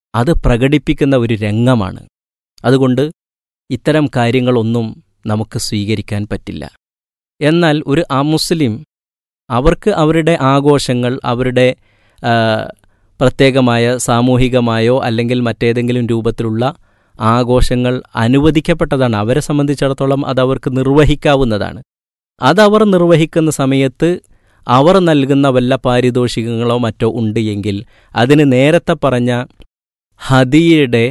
അത് പ്രകടിപ്പിക്കുന്ന ഒരു രംഗമാണ് അതുകൊണ്ട് ഇത്തരം കാര്യങ്ങളൊന്നും നമുക്ക് സ്വീകരിക്കാൻ പറ്റില്ല എന്നാൽ ഒരു അമുസ്ലിം അവർക്ക് അവരുടെ ആഘോഷങ്ങൾ അവരുടെ ആ, പ്രത്യേകമായ സാമൂഹികമായോ അല്ലെങ്കിൽ മറ്റേതെങ്കിലും രൂപത്തിലുള്ള ആഘോഷങ്ങൾ അനുവദിക്കപ്പെട്ടതാണ് അവരെ സംബന്ധിച്ചിടത്തോളം അത് അവർക്ക് നിർവഹിക്കാവുന്നതാണ് അതവർ നിർവഹിക്കുന്ന സമയത്ത് അവർ നൽകുന്ന വല്ല പാരിതോഷികങ്ങളോ മറ്റോ ഉണ്ട് എങ്കിൽ അതിന് നേരത്തെ പറഞ്ഞ ഹദിയുടെ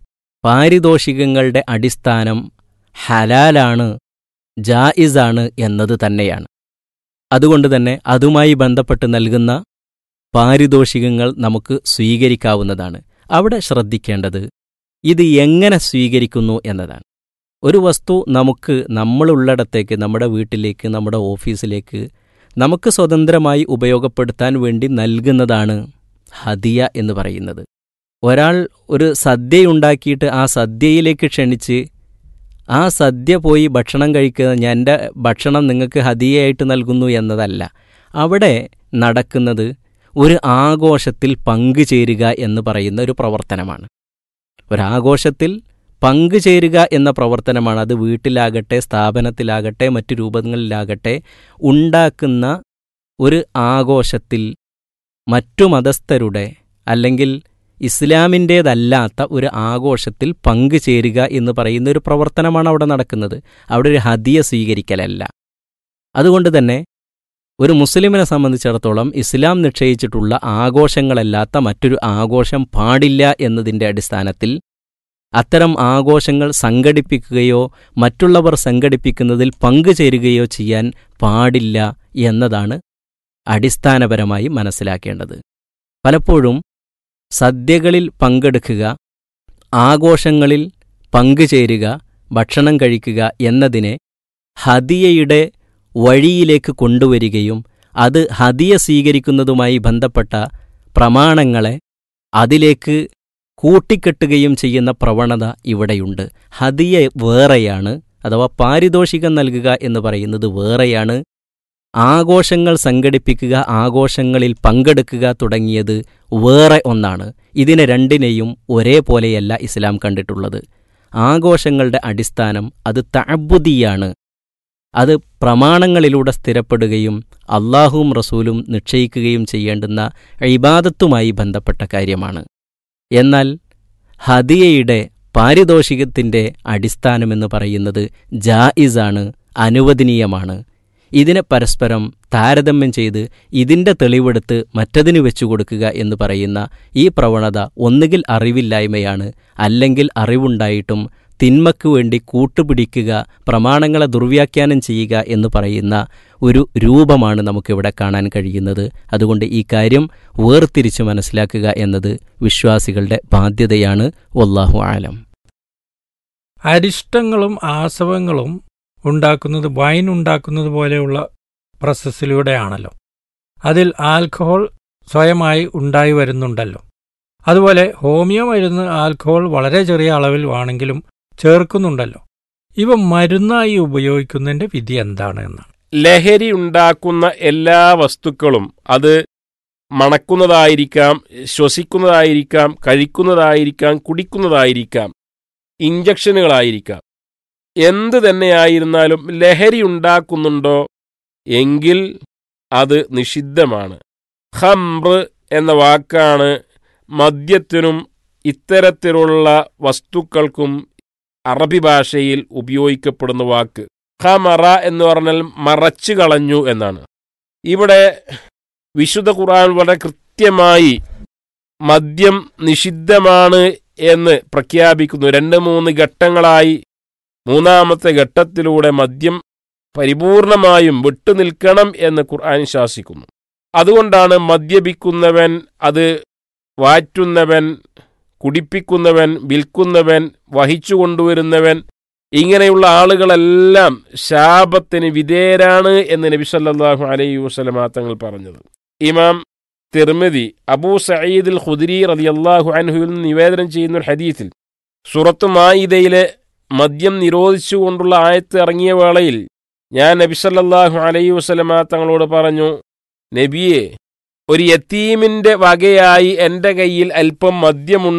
പാരിതോഷികങ്ങളുടെ അടിസ്ഥാനം ഹലാലാണ് ജായിസാണ് എന്നത് തന്നെയാണ് അതുകൊണ്ട് തന്നെ അതുമായി ബന്ധപ്പെട്ട് നൽകുന്ന പാരിതോഷികങ്ങൾ നമുക്ക് സ്വീകരിക്കാവുന്നതാണ് അവിടെ ശ്രദ്ധിക്കേണ്ടത് ഇത് എങ്ങനെ സ്വീകരിക്കുന്നു എന്നതാണ് ഒരു വസ്തു നമുക്ക് നമ്മളുള്ളിടത്തേക്ക് നമ്മുടെ വീട്ടിലേക്ക് നമ്മുടെ ഓഫീസിലേക്ക് നമുക്ക് സ്വതന്ത്രമായി ഉപയോഗപ്പെടുത്താൻ വേണ്ടി നൽകുന്നതാണ് ഹദിയ എന്ന് പറയുന്നത് ഒരാൾ ഒരു സദ്യയുണ്ടാക്കിയിട്ട് ആ സദ്യയിലേക്ക് ക്ഷണിച്ച് ആ സദ്യ പോയി ഭക്ഷണം കഴിക്കുക ഞാൻ എൻ്റെ ഭക്ഷണം നിങ്ങൾക്ക് ഹദിയയായിട്ട് നൽകുന്നു എന്നതല്ല അവിടെ നടക്കുന്നത് ഒരു ആഘോഷത്തിൽ പങ്കുചേരുക എന്ന് പറയുന്ന ഒരു പ്രവർത്തനമാണ് ഒരാഘോഷത്തിൽ പങ്കുചേരുക എന്ന പ്രവർത്തനമാണ് അത് വീട്ടിലാകട്ടെ സ്ഥാപനത്തിലാകട്ടെ മറ്റു രൂപങ്ങളിലാകട്ടെ ഉണ്ടാക്കുന്ന ഒരു ആഘോഷത്തിൽ മറ്റു മതസ്ഥരുടെ അല്ലെങ്കിൽ ഇസ്ലാമിൻ്റേതല്ലാത്ത ഒരു ആഘോഷത്തിൽ പങ്കുചേരുക എന്ന് പറയുന്ന ഒരു പ്രവർത്തനമാണ് അവിടെ നടക്കുന്നത് അവിടെ ഒരു ഹദിയ സ്വീകരിക്കലല്ല അതുകൊണ്ട് തന്നെ ഒരു മുസ്ലിമിനെ സംബന്ധിച്ചിടത്തോളം ഇസ്ലാം നിശ്ചയിച്ചിട്ടുള്ള ആഘോഷങ്ങളല്ലാത്ത മറ്റൊരു ആഘോഷം പാടില്ല എന്നതിൻ്റെ അടിസ്ഥാനത്തിൽ അത്തരം ആഘോഷങ്ങൾ സംഘടിപ്പിക്കുകയോ മറ്റുള്ളവർ സംഘടിപ്പിക്കുന്നതിൽ പങ്കുചേരുകയോ ചെയ്യാൻ പാടില്ല എന്നതാണ് അടിസ്ഥാനപരമായി മനസ്സിലാക്കേണ്ടത് പലപ്പോഴും സദ്യകളിൽ പങ്കെടുക്കുക ആഘോഷങ്ങളിൽ പങ്കുചേരുക ഭക്ഷണം കഴിക്കുക എന്നതിനെ ഹദിയയുടെ വഴിയിലേക്ക് കൊണ്ടുവരികയും അത് ഹദിയ സ്വീകരിക്കുന്നതുമായി ബന്ധപ്പെട്ട പ്രമാണങ്ങളെ അതിലേക്ക് കൂട്ടിക്കെട്ടുകയും ചെയ്യുന്ന പ്രവണത ഇവിടെയുണ്ട് ഹദിയ വേറെയാണ് അഥവാ പാരിതോഷികം നൽകുക എന്ന് പറയുന്നത് വേറെയാണ് ആഘോഷങ്ങൾ സംഘടിപ്പിക്കുക ആഘോഷങ്ങളിൽ പങ്കെടുക്കുക തുടങ്ങിയത് വേറെ ഒന്നാണ് ഇതിനെ രണ്ടിനെയും ഒരേപോലെയല്ല ഇസ്ലാം കണ്ടിട്ടുള്ളത് ആഘോഷങ്ങളുടെ അടിസ്ഥാനം അത് തഅബുദിയാണ് അത് പ്രമാണങ്ങളിലൂടെ സ്ഥിരപ്പെടുകയും അള്ളാഹുവും റസൂലും നിശ്ചയിക്കുകയും ചെയ്യേണ്ടുന്ന ഇബാദത്തുമായി ബന്ധപ്പെട്ട കാര്യമാണ് എന്നാൽ ഹദിയയുടെ പാരിതോഷികത്തിൻ്റെ അടിസ്ഥാനമെന്ന് പറയുന്നത് ജായിസാണ് അനുവദനീയമാണ് ഇതിനെ പരസ്പരം താരതമ്യം ചെയ്ത് ഇതിൻ്റെ തെളിവെടുത്ത് മറ്റതിന് വെച്ചു കൊടുക്കുക എന്ന് പറയുന്ന ഈ പ്രവണത ഒന്നുകിൽ അറിവില്ലായ്മയാണ് അല്ലെങ്കിൽ അറിവുണ്ടായിട്ടും തിന്മയ്ക്ക് വേണ്ടി കൂട്ടുപിടിക്കുക പ്രമാണങ്ങളെ ദുർവ്യാഖ്യാനം ചെയ്യുക എന്ന് പറയുന്ന ഒരു രൂപമാണ് നമുക്കിവിടെ കാണാൻ കഴിയുന്നത് അതുകൊണ്ട് ഈ കാര്യം വേർതിരിച്ച് മനസ്സിലാക്കുക എന്നത് വിശ്വാസികളുടെ ബാധ്യതയാണ് വല്ലാഹു ആലം അരിഷ്ടങ്ങളും ആസവങ്ങളും ഉണ്ടാക്കുന്നത് വൈൻ ഉണ്ടാക്കുന്നത് പോലെയുള്ള പ്രോസസ്സിലൂടെയാണല്ലോ അതിൽ ആൽക്കഹോൾ സ്വയമായി ഉണ്ടായി വരുന്നുണ്ടല്ലോ അതുപോലെ ഹോമിയോ മരുന്ന് ആൽക്കഹോൾ വളരെ ചെറിയ അളവിൽ വേണമെങ്കിലും ചേർക്കുന്നുണ്ടല്ലോ ഇവ മരുന്നായി ഉപയോഗിക്കുന്നതിന്റെ വിധി എന്താണ് എന്നാണ് ലഹരി ഉണ്ടാക്കുന്ന എല്ലാ വസ്തുക്കളും അത് മണക്കുന്നതായിരിക്കാം ശ്വസിക്കുന്നതായിരിക്കാം കഴിക്കുന്നതായിരിക്കാം കുടിക്കുന്നതായിരിക്കാം ഇഞ്ചക്ഷനുകളായിരിക്കാം എന്ത് തന്നെയായിരുന്നാലും ലഹരി ഉണ്ടാക്കുന്നുണ്ടോ എങ്കിൽ അത് നിഷിദ്ധമാണ് ഹംറ് എന്ന വാക്കാണ് മദ്യത്തിനും ഇത്തരത്തിലുള്ള വസ്തുക്കൾക്കും അറബി ഭാഷയിൽ ഉപയോഗിക്കപ്പെടുന്ന വാക്ക് ഹമറ എന്ന് പറഞ്ഞാൽ മറച്ചു കളഞ്ഞു എന്നാണ് ഇവിടെ വിശുദ്ധ ഖുർആൻ വളരെ കൃത്യമായി മദ്യം നിഷിദ്ധമാണ് എന്ന് പ്രഖ്യാപിക്കുന്നു രണ്ട് മൂന്ന് ഘട്ടങ്ങളായി മൂന്നാമത്തെ ഘട്ടത്തിലൂടെ മദ്യം പരിപൂർണമായും വിട്ടുനിൽക്കണം എന്ന് ഖുർആൻ ശാസിക്കുന്നു അതുകൊണ്ടാണ് മദ്യപിക്കുന്നവൻ അത് വാറ്റുന്നവൻ കുടിപ്പിക്കുന്നവൻ വിൽക്കുന്നവൻ വഹിച്ചു കൊണ്ടുവരുന്നവൻ ഇങ്ങനെയുള്ള ആളുകളെല്ലാം ശാപത്തിന് വിധേയരാണ് എന്ന് നബി സല്ലല്ലാഹു അലൈഹി വസല്ലമ തങ്ങൾ പറഞ്ഞത് ഇമാം തിർമിതി അബൂ സഈദുൽ ഖുദരി റളിയല്ലാഹു അൻഹുവിൽ നിന്ന് നിവേദനം ചെയ്യുന്ന ഒരു ഹദീസിൽ സുറത്ത് മായിദയിലെ മദ്യം നിരോധിച്ചുകൊണ്ടുള്ള ആയത്ത് ഇറങ്ങിയ വേളയിൽ ഞാൻ നബി സല്ലല്ലാഹു അലൈഹി വസല്ലമ തങ്ങളോട് പറഞ്ഞു നബിയെ ഒരു യത്തീമിന്റെ വകയായി എന്റെ കയ്യിൽ അല്പം മദ്യമുണ്ട്